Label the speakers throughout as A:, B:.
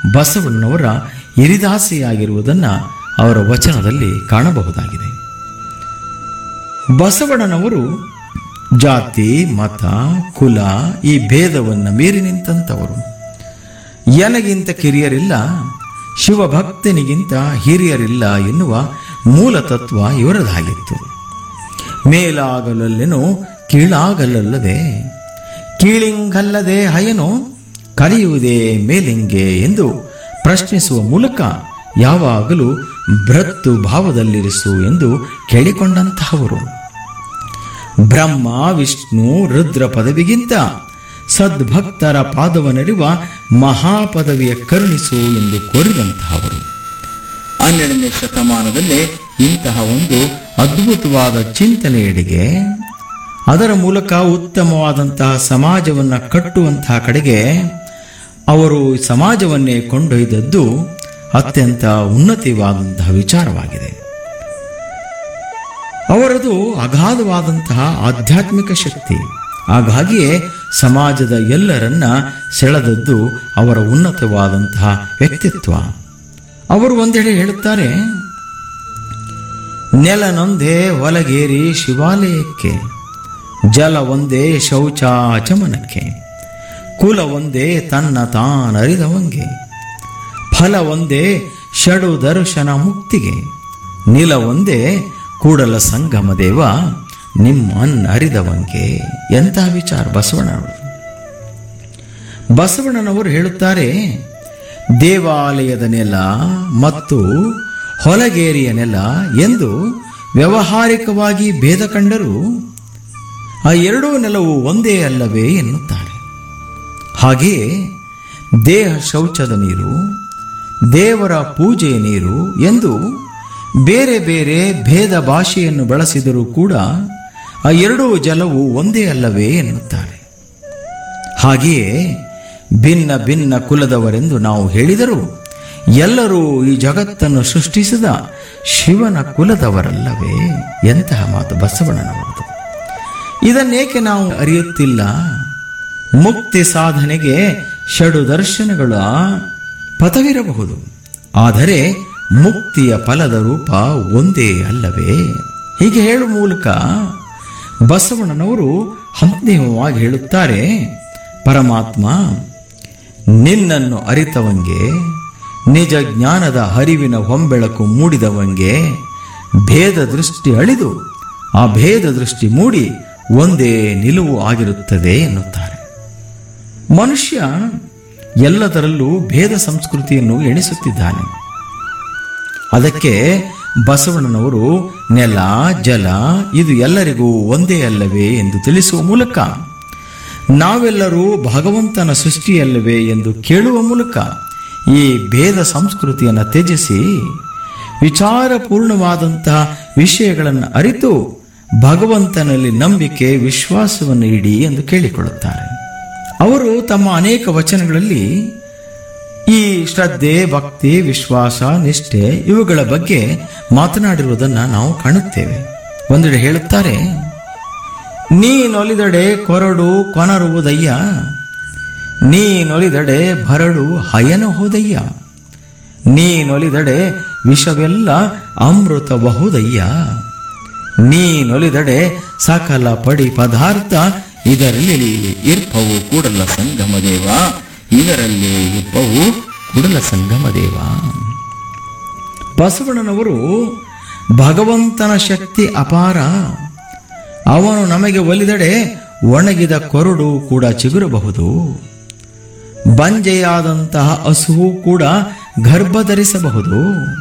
A: ಬಸವಣ್ಣನವರ ಇರಿದಾಸೆಯಾಗಿರುವುದನ್ನು ಅವರ ವಚನದಲ್ಲಿ ಕಾಣಬಹುದಾಗಿದೆ ಬಸವಣ್ಣನವರು ಜಾತಿ ಮತ ಕುಲ ಈ ಭೇದವನ್ನು ಮೀರಿ ನಿಂತಂಥವರು ಎನಗಿಂತ ಕಿರಿಯರಿಲ್ಲ ಶಿವಭಕ್ತನಿಗಿಂತ ಹಿರಿಯರಿಲ್ಲ ಎನ್ನುವ ಮೂಲ ತತ್ವ ಇವರದಾಗಿತ್ತು ಮೇಲಾಗಲಲ್ಲೆನೋ ಕೀಳಾಗಲಲ್ಲದೆ ಕೀಳಿಂಗಲ್ಲದೆ ಹಯನು ಕಲಿಯುವುದೇ ಮೇಲಿಂಗೆ ಎಂದು ಪ್ರಶ್ನಿಸುವ ಮೂಲಕ ಯಾವಾಗಲೂ ಭ್ರತ್ತು ಭಾವದಲ್ಲಿರಿಸು ಎಂದು ಕೇಳಿಕೊಂಡಂತಹವರು ಬ್ರಹ್ಮ ವಿಷ್ಣು ರುದ್ರ ಪದವಿಗಿಂತ ಸದ್ಭಕ್ತರ ಪಾದವನರಿವ ಮಹಾಪದವಿಯ ಕರುಣಿಸು ಎಂದು ಕೋರಿದಂತಹವರು ಹನ್ನೆರಡನೇ ಶತಮಾನದಲ್ಲೇ ಇಂತಹ ಒಂದು ಅದ್ಭುತವಾದ ಚಿಂತನೆಯೆಡೆಗೆ ಅದರ ಮೂಲಕ ಉತ್ತಮವಾದಂತಹ ಸಮಾಜವನ್ನು ಕಟ್ಟುವಂತಹ ಕಡೆಗೆ ಅವರು ಸಮಾಜವನ್ನೇ ಕೊಂಡೊಯ್ದದ್ದು ಅತ್ಯಂತ ಉನ್ನತಿವಾದಂತಹ ವಿಚಾರವಾಗಿದೆ ಅವರದು ಅಗಾಧವಾದಂತಹ ಆಧ್ಯಾತ್ಮಿಕ ಶಕ್ತಿ ಹಾಗಾಗಿಯೇ ಸಮಾಜದ ಎಲ್ಲರನ್ನ ಸೆಳೆದದ್ದು ಅವರ ಉನ್ನತವಾದಂತಹ ವ್ಯಕ್ತಿತ್ವ ಅವರು ಒಂದೆಡೆ ಹೇಳುತ್ತಾರೆ ನೆಲನೊಂದೇ ಒಲಗೇರಿ ಶಿವಾಲಯಕ್ಕೆ ಜಲ ಒಂದೇ ಶೌಚಾಚಮನಕ್ಕೆ ಕುಲ ಒಂದೇ ತನ್ನ ತಾನರಿದವಂಗೆ ಫಲ ಒಂದೇ ಷಡು ದರ್ಶನ ಮುಕ್ತಿಗೆ ನಿಲ ಒಂದೇ ಕೂಡಲ ಸಂಗಮ ದೇವ ನಿಮ್ಮನ್ನರಿದವಂಗೆ ಎಂತಹ ವಿಚಾರ ಬಸವಣ್ಣನವರು ಬಸವಣ್ಣನವರು ಹೇಳುತ್ತಾರೆ ದೇವಾಲಯದ ನೆಲ ಮತ್ತು ಹೊಲಗೇರಿಯ ನೆಲ ಎಂದು ವ್ಯಾವಹಾರಿಕವಾಗಿ ಭೇದ ಕಂಡರೂ ಆ ಎರಡೂ ನೆಲವು ಒಂದೇ ಅಲ್ಲವೇ ಎನ್ನುತ್ತಾರೆ ಹಾಗೆಯೇ ದೇಹ ಶೌಚದ ನೀರು ದೇವರ ಪೂಜೆಯ ನೀರು ಎಂದು ಬೇರೆ ಬೇರೆ ಭೇದ ಭಾಷೆಯನ್ನು ಬಳಸಿದರೂ ಕೂಡ ಆ ಎರಡೂ ಜಲವು ಒಂದೇ ಅಲ್ಲವೇ ಎನ್ನುತ್ತಾರೆ ಹಾಗೆಯೇ ಭಿನ್ನ ಭಿನ್ನ ಕುಲದವರೆಂದು ನಾವು ಹೇಳಿದರೂ ಎಲ್ಲರೂ ಈ ಜಗತ್ತನ್ನು ಸೃಷ್ಟಿಸಿದ ಶಿವನ ಕುಲದವರಲ್ಲವೇ ಎಂತಹ ಮಾತು ಬಸವಣ್ಣನವರದು ಇದನ್ನೇಕೆ ನಾವು ಅರಿಯುತ್ತಿಲ್ಲ ಮುಕ್ತಿ ಸಾಧನೆಗೆ ಷಡು ದರ್ಶನಗಳ ಪಥವಿರಬಹುದು ಆದರೆ ಮುಕ್ತಿಯ ಫಲದ ರೂಪ ಒಂದೇ ಅಲ್ಲವೇ ಹೀಗೆ ಹೇಳುವ ಮೂಲಕ ಬಸವಣ್ಣನವರು ಅಂತಿಮವಾಗಿ ಹೇಳುತ್ತಾರೆ ಪರಮಾತ್ಮ ನಿನ್ನನ್ನು ಅರಿತವಂಗೆ ನಿಜ ಜ್ಞಾನದ ಹರಿವಿನ ಹೊಂಬೆಳಕು ಮೂಡಿದವಂಗೆ ಭೇದ ದೃಷ್ಟಿ ಅಳಿದು ಆ ಭೇದ ದೃಷ್ಟಿ ಮೂಡಿ ಒಂದೇ ನಿಲುವು ಆಗಿರುತ್ತದೆ ಎನ್ನುತ್ತಾರೆ ಮನುಷ್ಯ ಎಲ್ಲದರಲ್ಲೂ ಭೇದ ಸಂಸ್ಕೃತಿಯನ್ನು ಎಣಿಸುತ್ತಿದ್ದಾನೆ ಅದಕ್ಕೆ ಬಸವಣ್ಣನವರು ನೆಲ ಜಲ ಇದು ಎಲ್ಲರಿಗೂ ಒಂದೇ ಅಲ್ಲವೇ ಎಂದು ತಿಳಿಸುವ ಮೂಲಕ ನಾವೆಲ್ಲರೂ ಭಗವಂತನ ಸೃಷ್ಟಿಯಲ್ಲವೇ ಎಂದು ಕೇಳುವ ಮೂಲಕ ಈ ಭೇದ ಸಂಸ್ಕೃತಿಯನ್ನು ತ್ಯಜಿಸಿ ವಿಚಾರಪೂರ್ಣವಾದಂತಹ ವಿಷಯಗಳನ್ನು ಅರಿತು ಭಗವಂತನಲ್ಲಿ ನಂಬಿಕೆ ವಿಶ್ವಾಸವನ್ನು ಇಡಿ ಎಂದು ಕೇಳಿಕೊಳ್ಳುತ್ತಾರೆ ಅವರು ತಮ್ಮ ಅನೇಕ ವಚನಗಳಲ್ಲಿ ಈ ಶ್ರದ್ಧೆ ಭಕ್ತಿ ವಿಶ್ವಾಸ ನಿಷ್ಠೆ ಇವುಗಳ ಬಗ್ಗೆ ಮಾತನಾಡಿರುವುದನ್ನು ನಾವು ಕಾಣುತ್ತೇವೆ ಒಂದೆಡೆ ಹೇಳುತ್ತಾರೆ ನೀನೊಲಿದಡೆ ಕೊರಡು ಕೊನರುವುದಯ್ಯ ನೀನೊಲಿದಡೆ ಭರಡು ಹಯನ ಹೋದಯ್ಯ ನೀನೊಲಿದಡೆ ವಿಷವೆಲ್ಲ ಅಮೃತಬಹುದಯ್ಯ ನೀನೊಲಿದಡೆ ಸಕಲ ಪಡಿ ಪದಾರ್ಥ ಇದರಲ್ಲಿ ಇರ್ಪವು ಕೂಡಲ ಸಂಗಮ ದೇವ ಇದರಲ್ಲಿ ಇರ್ಪವು ಕೂಡಲ ಸಂಗಮ ದೇವ ಬಸವಣ್ಣನವರು ಭಗವಂತನ ಶಕ್ತಿ ಅಪಾರ ಅವನು ನಮಗೆ ಒಲಿದಡೆ ಒಣಗಿದ ಕೊರಡು ಕೂಡ ಚಿಗುರಬಹುದು ಬಂಜೆಯಾದಂತಹ ಹಸುವು ಕೂಡ ಗರ್ಭ ಧರಿಸಬಹುದು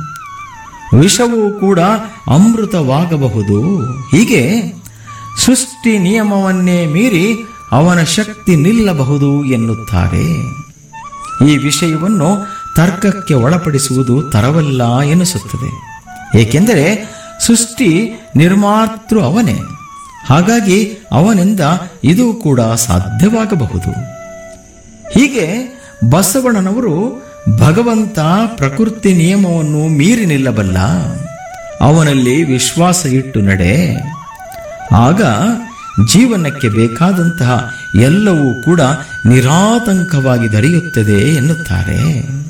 A: ವಿಷವೂ ಕೂಡ ಅಮೃತವಾಗಬಹುದು ಹೀಗೆ ಸೃಷ್ಟಿ ನಿಯಮವನ್ನೇ ಮೀರಿ ಅವನ ಶಕ್ತಿ ನಿಲ್ಲಬಹುದು ಎನ್ನುತ್ತಾರೆ ಈ ವಿಷಯವನ್ನು ತರ್ಕಕ್ಕೆ ಒಳಪಡಿಸುವುದು ತರವಲ್ಲ ಎನಿಸುತ್ತದೆ ಏಕೆಂದರೆ ಸೃಷ್ಟಿ ನಿರ್ಮಾತೃ ಅವನೇ ಹಾಗಾಗಿ ಅವನಿಂದ ಇದು ಕೂಡ ಸಾಧ್ಯವಾಗಬಹುದು ಹೀಗೆ ಬಸವಣ್ಣನವರು ಭಗವಂತ ಪ್ರಕೃತಿ ನಿಯಮವನ್ನು ಮೀರಿ ನಿಲ್ಲಬಲ್ಲ ಅವನಲ್ಲಿ ವಿಶ್ವಾಸ ಇಟ್ಟು ನಡೆ ಆಗ ಜೀವನಕ್ಕೆ ಬೇಕಾದಂತಹ ಎಲ್ಲವೂ ಕೂಡ ನಿರಾತಂಕವಾಗಿ ದೊರೆಯುತ್ತದೆ ಎನ್ನುತ್ತಾರೆ